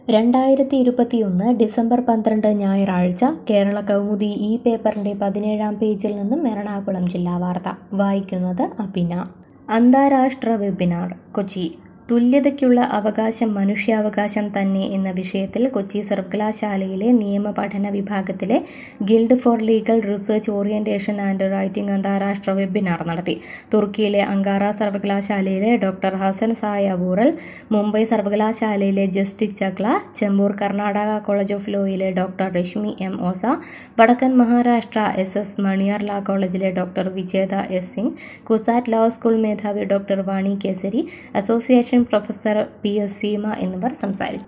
രണ്ടായിരത്തി ഇരുപത്തിയൊന്ന് ഡിസംബർ പന്ത്രണ്ട് ഞായറാഴ്ച കേരള കൗമുദി ഈ പേപ്പറിന്റെ പതിനേഴാം പേജിൽ നിന്നും എറണാകുളം ജില്ലാ വാർത്ത വായിക്കുന്നത് അഭിന അന്താരാഷ്ട്ര വെബിനാർ കൊച്ചി തുല്യതയ്ക്കുള്ള അവകാശം മനുഷ്യാവകാശം തന്നെ എന്ന വിഷയത്തിൽ കൊച്ചി സർവകലാശാലയിലെ നിയമ പഠന വിഭാഗത്തിലെ guild for legal research orientation and writing അന്താരാഷ്ട്ര വെബിനാർ നടത്തി തുർക്കിയിലെ അങ്കാറ സർവകലാശാലയിലെ doctor Hasan Saya Bural Mumbai സർവകലാശാലയിലെ justice Chakla Chembur Karnataka college of ലോയിലെ ഡോക്ടർ രശ്മി എം ഓസ വടക്കൻ Maharashtra S S Maniyar law കോളേജിലെ doctor Vijetha S Singh CUSAT law school മേധാവി doctor Vani Kesari association professor P S Seema എന്നിവർ സംസാരിച്ചു